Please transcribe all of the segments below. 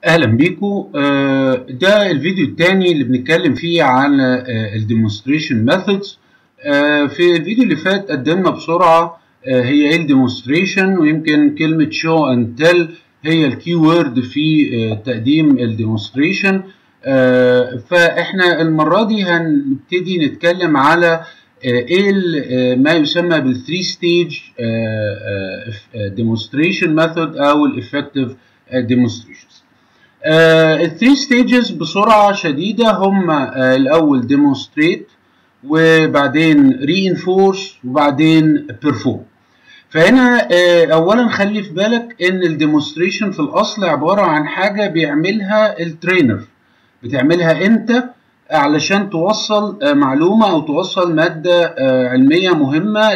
اهلا بيكم ده الفيديو الثاني اللي بنتكلم فيه عن الديمونستريشن ميثودز في الفيديو اللي فات قدمنا بسرعه هي ايه الديمونستريشن ويمكن كلمه شو اند تيل هي الكي وورد في تقديم الديمونستريشن فاحنا المره دي هنبتدي نتكلم على ايه ما يسمى بالثري ستيج ديمونستريشن ميثود او الافكتيف ديمونستريشنز الثري ستيجز بسرعه شديده هم الاول ديمونستريت وبعدين رينفورس وبعدين بيرفورم فهنا اولا خلي في بالك ان الديمونستريشن في الاصل عباره عن حاجه بيعملها الترينر بتعملها انت علشان توصل معلومه او توصل ماده علميه مهمه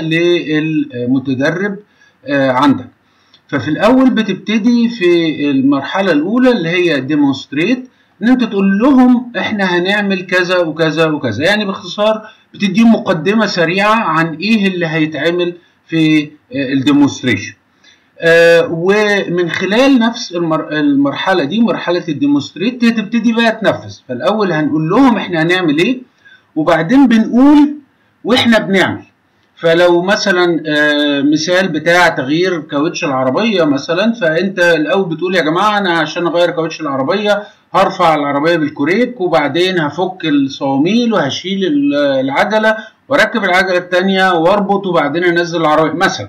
للمتدرب عندك ففي الاول بتبتدي في المرحله الاولى اللي هي ديمونستريت ان انت تقول لهم احنا هنعمل كذا وكذا وكذا يعني باختصار بتديهم مقدمه سريعه عن ايه اللي هيتعمل في الديمونستريشن آه ومن خلال نفس المر... المرحله دي مرحله الديمونستريت تبتدي بقى تنفذ فالاول هنقول لهم احنا هنعمل ايه وبعدين بنقول واحنا بنعمل فلو مثلا آه مثال بتاع تغيير كاوتش العربيه مثلا فانت الاول بتقول يا جماعه انا عشان اغير كاوتش العربيه هرفع العربيه بالكوريك وبعدين هفك الصواميل وهشيل العجله واركب العجله الثانيه واربط وبعدين انزل العربيه مثلا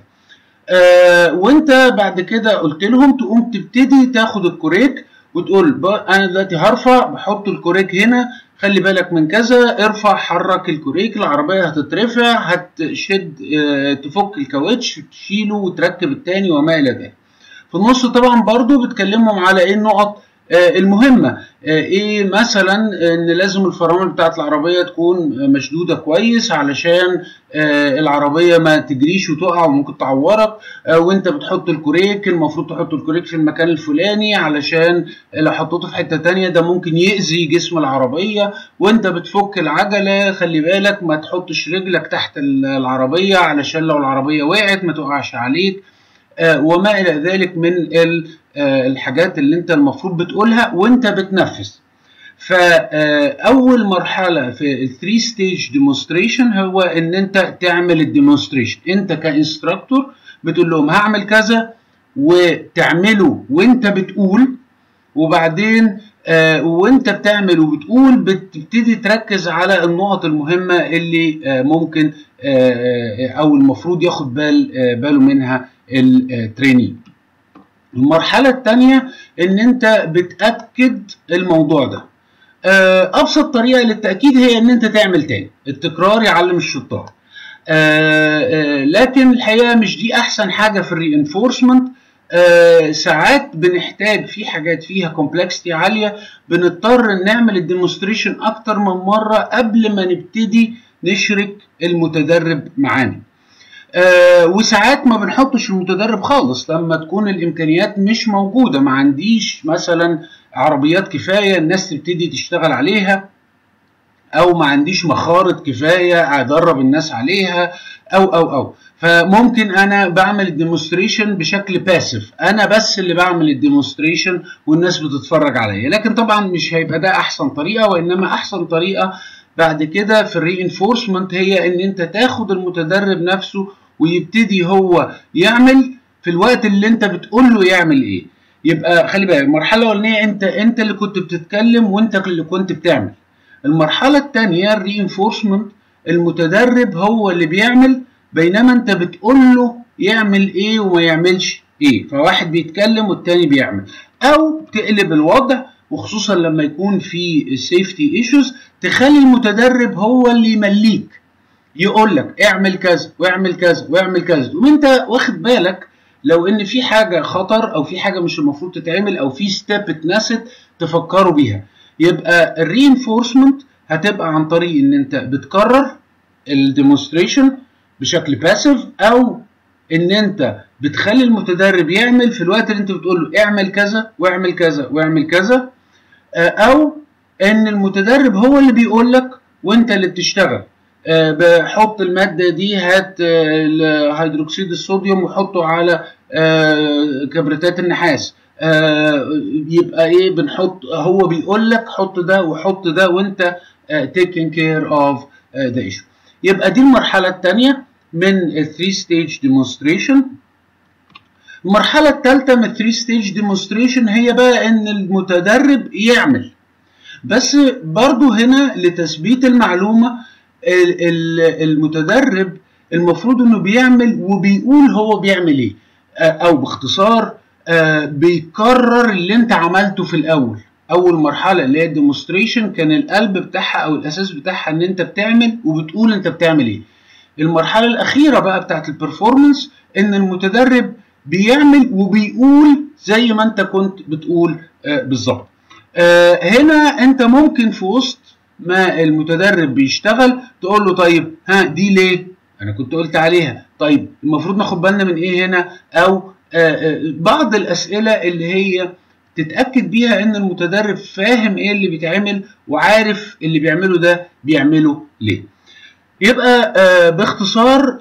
آه وانت بعد كده قلت لهم تقوم تبتدي تاخد الكوريك وتقول انا دلوقتي هرفع بحط الكوريك هنا خلي بالك من كذا ارفع حرك الكوريك العربيه هتترفع هتشد اه تفك الكاوتش تشيله وتركب التاني وما الى ذلك في النص طبعا برضو بتكلمهم على ايه النقط اه المهمه اه ايه مثلا ان لازم الفرامل بتاعت العربيه تكون مشدوده كويس علشان العربيه ما تجريش وتقع وممكن تعورك وانت بتحط الكوريك المفروض تحط الكوريك في المكان الفلاني علشان لو حطيته في حته تانية ده ممكن يأذي جسم العربيه وانت بتفك العجله خلي بالك ما تحطش رجلك تحت العربيه علشان لو العربيه وقعت ما تقعش عليك وما الى ذلك من الحاجات اللي انت المفروض بتقولها وانت بتنفذ فاول مرحله في الثري ستيج ديمونستريشن هو ان انت تعمل الديمونستريشن انت كانستراكتور بتقول لهم هعمل كذا وتعمله وانت بتقول وبعدين آه وانت بتعمل وبتقول بتبتدي تركز على النقط المهمه اللي آه ممكن آه او المفروض ياخد بال باله منها التريني المرحله الثانيه ان انت بتاكد الموضوع ده ابسط طريقه للتاكيد هي ان انت تعمل تاني التكرار يعلم الشطار لكن الحقيقه مش دي احسن حاجه في الرينفورسمنت ساعات بنحتاج في حاجات فيها كومبلكسيتي عاليه بنضطر نعمل الديمونستريشن اكتر من مره قبل ما نبتدي نشرك المتدرب معانا آه وساعات ما بنحطش المتدرب خالص لما تكون الامكانيات مش موجوده ما عنديش مثلا عربيات كفايه الناس تبتدي تشتغل عليها او ما عنديش مخارط كفايه ادرب الناس عليها او او او فممكن انا بعمل الديمونستريشن بشكل باسيف انا بس اللي بعمل الديمونستريشن والناس بتتفرج عليا لكن طبعا مش هيبقى ده احسن طريقه وانما احسن طريقه بعد كده في الرينفورسمنت هي ان انت تاخد المتدرب نفسه ويبتدي هو يعمل في الوقت اللي انت بتقول له يعمل ايه يبقى خلي بالك المرحله الاولانيه انت انت اللي كنت بتتكلم وانت اللي كنت بتعمل المرحله الثانيه الرينفورسمنت المتدرب هو اللي بيعمل بينما انت بتقول له يعمل ايه وما يعملش ايه فواحد بيتكلم والتاني بيعمل او تقلب الوضع وخصوصا لما يكون في سيفتي ايشوز تخلي المتدرب هو اللي يمليك يقول لك اعمل كذا واعمل كذا واعمل كذا وانت واخد بالك لو ان في حاجه خطر او في حاجه مش المفروض تتعمل او في ستيب اتنست تفكروا بيها يبقى الرينفورسمنت هتبقى عن طريق ان انت بتكرر الديمونستريشن بشكل باسيف او ان انت بتخلي المتدرب يعمل في الوقت اللي انت بتقول له اعمل كذا واعمل كذا واعمل كذا او ان المتدرب هو اللي بيقول لك وانت اللي بتشتغل بحط المادة دي هات هيدروكسيد الصوديوم وحطه على كبريتات النحاس آه يبقى ايه بنحط هو بيقول لك حط ده وحط ده وانت آه taking care of آه the issue يبقى دي المرحله الثانيه من ال 3 stage demonstration المرحله الثالثه من 3 stage demonstration هي بقى ان المتدرب يعمل بس برضو هنا لتثبيت المعلومه المتدرب المفروض انه بيعمل وبيقول هو بيعمل ايه او باختصار بيكرر اللي انت عملته في الاول اول مرحله اللي هي الديمونستريشن كان القلب بتاعها او الاساس بتاعها ان انت بتعمل وبتقول انت بتعمل ايه المرحله الاخيره بقى بتاعت البرفورمانس ان المتدرب بيعمل وبيقول زي ما انت كنت بتقول بالظبط هنا انت ممكن في وسط ما المتدرب بيشتغل تقول له طيب ها دي ليه انا كنت قلت عليها طيب المفروض ناخد بالنا من ايه هنا او بعض الاسئله اللي هي تتاكد بيها ان المتدرب فاهم ايه اللي بيتعمل وعارف اللي بيعمله ده بيعمله ليه يبقى باختصار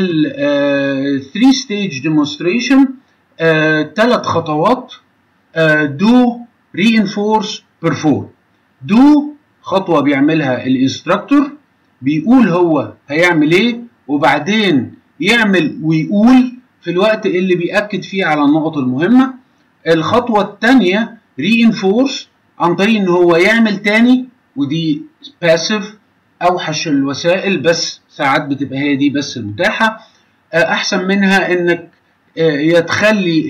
ال 3 ستيج ديمونستريشن ثلاث خطوات دو reinforce perform دو خطوه بيعملها الانستراكتور بيقول هو هيعمل ايه وبعدين يعمل ويقول في الوقت اللي بيأكد فيه على النقط المهمة الخطوة الثانية reinforce عن طريق ان هو يعمل تاني ودي passive اوحش الوسائل بس ساعات بتبقى هي دي بس المتاحة احسن منها انك يتخلي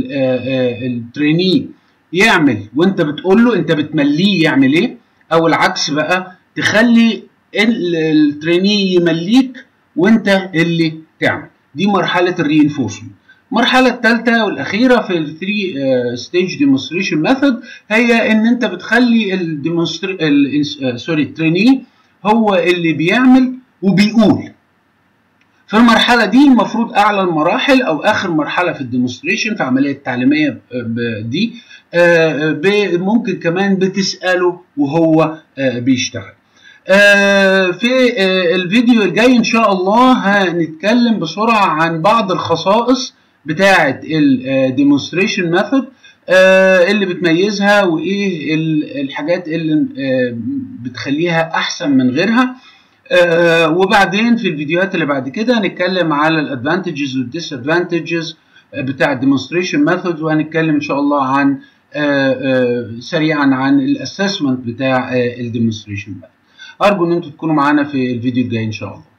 التريني يعمل وانت بتقول له انت بتمليه يعمل ايه او العكس بقى تخلي التريني يمليك وانت اللي تعمل دي مرحله الرينفورسمنت المرحله الثالثه والاخيره في ال 3 ستيج ديمونستريشن ميثود هي ان انت بتخلي الديمونستر سوري التريني هو اللي بيعمل وبيقول في المرحلة دي المفروض أعلى المراحل أو آخر مرحلة في الديمونستريشن في العملية التعليمية دي ممكن كمان بتسأله وهو بيشتغل. في الفيديو الجاي إن شاء الله هنتكلم بسرعة عن بعض الخصائص بتاعة الديمونستريشن ميثود اللي بتميزها وإيه الحاجات اللي بتخليها أحسن من غيرها. آه وبعدين في الفيديوهات اللي بعد كده هنتكلم على الادفانتجز والديسادفانتجز بتاع الديمونستريشن ميثود وهنتكلم ان شاء الله عن آه آه سريعا عن الاسسمنت بتاع الديمونستريشن ميثود ارجو ان انتم تكونوا معانا في الفيديو الجاي ان شاء الله